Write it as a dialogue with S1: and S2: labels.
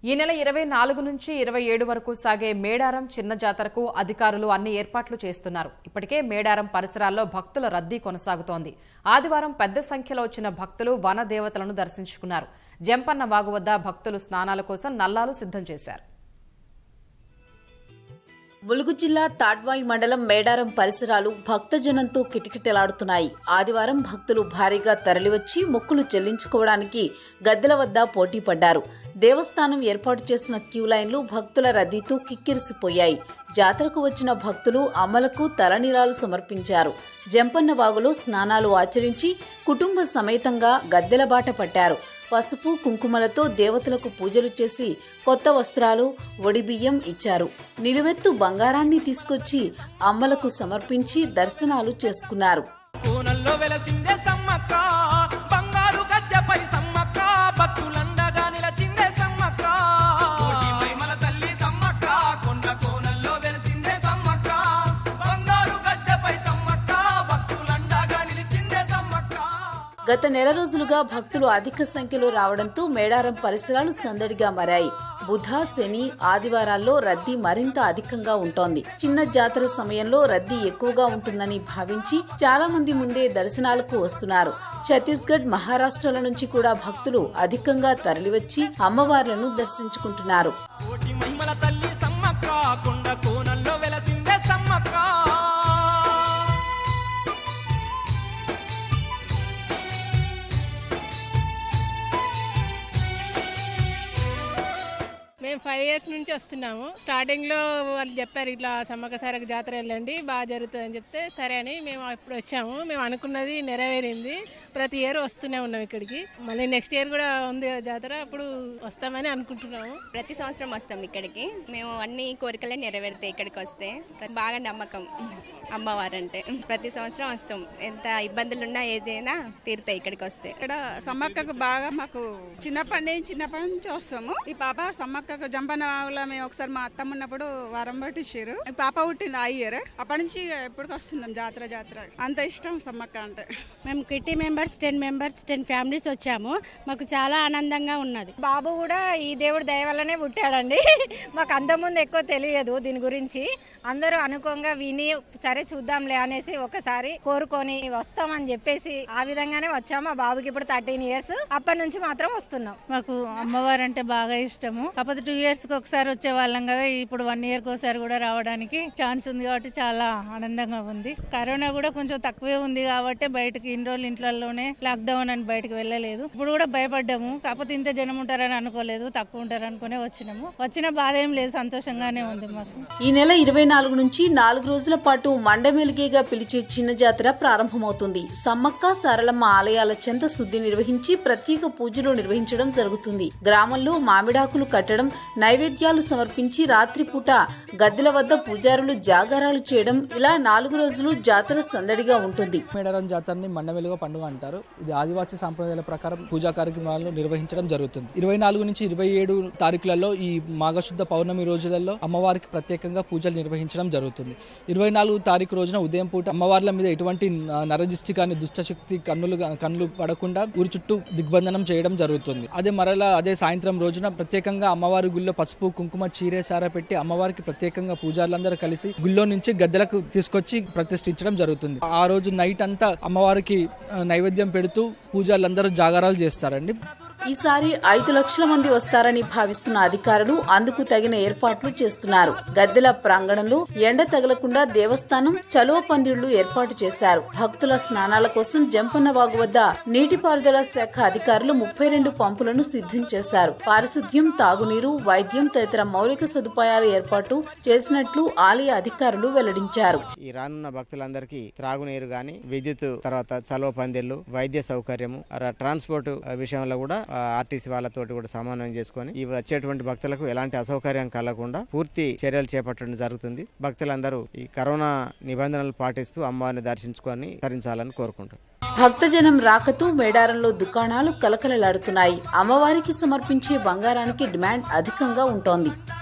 S1: ఈ నెల ఇరవై నాలుగు నుంచి ఇరవై ఏడు వరకు సాగే మేడారం చిన్న జాతరకు అధికారులు అన్ని ఏర్పాట్లు చేస్తున్నారు ఇప్పటికే మేడారం పరిసరాల్లో భక్తుల రద్దీ కొనసాగుతోంది ఆదివారం పెద్ద సంఖ్యలో వచ్చిన భక్తులు వన దేవతలను దర్శించుకున్నారు జంపన్న వాగు వద్ద భక్తులు స్నానాల కోసం నల్లాలు సిద్ధం చేశారు
S2: ములుగు జిల్లా తాడ్వాయి మండలం మేడారం పరిసరాలు భక్తజనంతో కిటకిటలాడుతున్నాయి ఆదివారం భక్తులు భారీగా తరలివచ్చి మొక్కులు చెల్లించుకోవడానికి గద్దెల వద్ద పోటీ పడ్డారు దేవస్థానం ఏర్పాటు చేసిన క్యూ లైన్లు భక్తుల రద్దీతో కిక్కిరిసిపోయాయి జాతరకు వచ్చిన భక్తులు అమ్మలకు తలనీలాలు సమర్పించారు జంపన్న వాగులో స్నానాలు ఆచరించి కుటుంబ సమేతంగా గద్దెల బాట పట్టారు పసుపు కుంకుమలతో దేవతలకు పూజలు చేసి కొత్త వస్త్రాలు ఒడిబియ్యం ఇచ్చారు నిలువెత్తు బంగారాన్ని తీసుకొచ్చి అమ్మలకు సమర్పించి దర్శనాలు చేసుకున్నారు
S3: కోనల్లో వెలసిందే సమ్మక్క బంగారు గద్దెపై సమ్మక్క భక్తులండగా నిలచిందే సమ్మక్క
S4: కోటి మహిమల తల్లి సమ్మక్క కొండ కోనల్లో వెలిసిందే సమ్మక్క బంగారు గద్దెపై సమ్మక్క భక్తులండగా నిలిచిందే సమ్మక్క
S2: గత నెల రోజులుగా భక్తులు అధిక సంఖ్యలో రావడంతో మేడారం పరిసరాలు సందడిగా మారాయి బుధ శని ఆదివారాల్లో రద్దీ మరింత అధికంగా ఉంటోంది చిన్న జాతర సమయంలో రద్దీ ఎక్కువగా ఉంటుందని భావించి చాలా మంది ముందే దర్శనాలకు వస్తున్నారు ఛత్తీస్గఢ్ మహారాష్ట్రల నుంచి కూడా భక్తులు అధికంగా తరలివచ్చి అమ్మవార్లను దర్శించుకుంటున్నారు
S3: కోటి మహిమల తల్లి సమ్మక్క కొండ కోనల్లో వెలసిందే సమ్మక్క
S5: మేము ఫైవ్ ఇయర్స్ నుంచి వస్తున్నాము స్టార్టింగ్ లో వాళ్ళు చెప్పారు ఇట్లా సమ్మక్క సారక జాతర వెళ్ళండి బాగా జరుగుతుంది అని చెప్తే సరే అని మేము ఇప్పుడు వచ్చాము మేము అనుకున్నది నెరవేరింది ప్రతి ఇయర్ వస్తూనే ఉన్నాం ఇక్కడికి మళ్ళీ నెక్స్ట్ ఇయర్ కూడా ఉంది కదా జాతర అప్పుడు వస్తామని అనుకుంటున్నాము
S6: ప్రతి సంవత్సరం వస్తాం ఇక్కడికి మేము అన్ని కోరికలే నెరవేరుతాయి ఇక్కడికి వస్తే బాగా నమ్మకం అమ్మవారంటే ప్రతి సంవత్సరం వస్తాం ఎంత ఇబ్బందులు ఉన్నా ఏదైనా తీరుతాయి ఇక్కడికి వస్తే
S7: ఇక్కడ సమ్మక్కకు బాగా మాకు చిన్నప్పటి నుంచి చిన్నప్పటి నుంచి వస్తాము ఈ పాప సమ్మక్కకు జంపన్న వాగులో మేము ఒకసారి మా అత్తమ్మ ఉన్నప్పుడు వారం పట్టించారు ఈ పాప పుట్టింది ఆ ఇయర్ అప్పటి నుంచి ఎప్పటికి వస్తున్నాం జాతర జాతర అంత ఇష్టం సమ్మక్క అంటే
S8: మేము kitty members ten members ten families వచ్చాము మాకు చాలా ఆనందంగా ఉన్నది
S9: బాబు కూడా ఈ దేవుడి దయ వల్లనే పుట్టాడండి మాకు అంతకుముందు ఎక్కువ తెలియదు దీని గురించి అందరూ అనుకోంగా విని సరే చూద్దాంలే అనేసి ఒకసారి కోరుకొని వస్తామని చెప్పేసి ఆ విధంగానే వచ్చాము మా బాబుకి ఇప్పుడు థర్టీన్ ఇయర్స్ అప్పటి నుంచి మాత్రం వస్తున్నాం
S8: మాకు అమ్మవారు అంటే బాగా ఇష్టము కాకపోతే టూ ఇయర్స్ కి ఒకసారి వచ్చే వాళ్ళం కదా ఇప్పుడు వన్ ఇయర్ కి ఒకసారి కూడా రావడానికి ఛాన్స్ ఉంది కాబట్టి చాలా ఆనందంగా ఉంది కరోనా కూడా కొంచెం తక్కువే ఉంది కాబట్టి బయటకి ఇన్ని రోజులు ఇంట్లలోనే లాక్డౌన్ అని బయటకు వెళ్ళలేదు ఇప్పుడు కూడా భయపడ్డాము కాకపోతే ఇంత జనం ఉంటారని అనుకోలేదు తక్కువ ఉంటారు అనుకునే వచ్చినాము వచ్చిన బాధ ఏం లేదు సంతోషంగానే ఉంది మాకు
S2: ఈ నెల ఇరవై నాలుగు నుంచి నాలుగు రోజుల పాటు మండమెలిగేగా పిలిచే చిన్న జాతర ప్రారంభమవుతుంది సమ్మక్క సారలమ్మ ఆలయాల చెంత శుద్ధి నిర్వహించి ప్రత్యేక పూజలు నిర్వహించడం జరుగుతుంది గ్రామంలో మామిడాకులు కట్టడం నైవేద్యాలు సమర్పించి రాత్రిపూట గద్దెల వద్ద పూజారులు జాగారాలు చేయడం ఇలా నాలుగు రోజులు జాతర సందడిగా ఉంటుంది
S10: మేడారం జాతరని మండమెలుగా పండుగ అంటారు ఇది ఆదివాసీ సాంప్రదాయాల ప్రకారం పూజా కార్యక్రమాలను నిర్వహించడం జరుగుతుంది ఇరవై నాలుగు నుంచి ఇరవై ఏడు తారీఖులలో ఈ మాఘశుద్ధ పౌర్ణమి రోజులలో అమ్మవారికి ప్రత్యేకంగా పూజలు నిర్వహించడం జరుగుతుంది ఇరవై నాలుగు తారీఖు రోజున ఉదయం పూట అమ్మవార్ల మీద ఎటువంటి న- నరదిష్టి కానీ దుష్టశక్తి కన్నులు గా- కన్నులు పడకుండా ఊరి చుట్టూ దిగ్బంధనం చేయడం జరుగుతుంది అదే మరలా అదే సాయంత్రం రోజున ప్రత్యేకంగా అమ్మవారి గుళ్ళో పసుపు కుంకుమ చీరే సార పెట్టి అమ్మవారికి ప్రత్యేకంగా పూజారులందరూ కలిసి గుళ్ళో నుంచి గద్దెలకు తీసుకొచ్చి ప్రతిష్ఠించడం జరుగుతుంది ఆ రోజు నైట్ అంతా అమ్మవారికి ఆ, నైవేద్యం పెడుతూ పూజారులందరూ జాగారాలు చేస్తారండి
S2: ఈసారి ఐదు లక్షల మంది వస్తారని భావిస్తున్న అధికారులు అందుకు తగిన ఏర్పాట్లు చేస్తున్నారు గద్దెల ప్రాంగణంలో ఎండ తగలకుండా దేవస్థానం చలువ పందిళ్లు ఏర్పాటు చేశారు భక్తుల స్నానాల కోసం జంపన్న వాగు వద్ద నీటిపారుదల శాఖ అధికారులు ముప్పై రెండు పంపులను సిద్ధం చేశారు పారిశుద్ధ్యం తాగునీరు వైద్యం తదితర మౌలిక సదుపాయాల ఏర్పాటు చేసినట్లు ఆలయ అధికారులు వెల్లడించారు
S11: ఈ రానున్న భక్తులందరికీ త్రాగునీరు గాని విద్యుత్ తర్వాత చలువ పందిళ్లు వైద్య సౌకర్యము అలా ట్రాన్స్పోర్ట్ విషయంలో కూడా ఆర్టీసీ వాళ్ళతోటి కూడా సమన్వయం చేసుకొని ఈ వచ్చేటువంటి భక్తులకు ఎలాంటి అసౌకర్యం కలగకుండా పూర్తి చర్యలు చేపట్టడం జరుగుతుంది భక్తులందరూ ఈ కరోనా నిబంధనలు పాటిస్తూ అమ్మవారిని దర్శించుకొని తరించాలని కోరుకుంటున్నాం
S2: భక్తజనం రాకతో మేడారంలో దుకాణాలు కలకలలాడుతున్నాయి అమ్మవారికి సమర్పించే బంగారానికి డిమాండ్ అధికంగా ఉంటోంది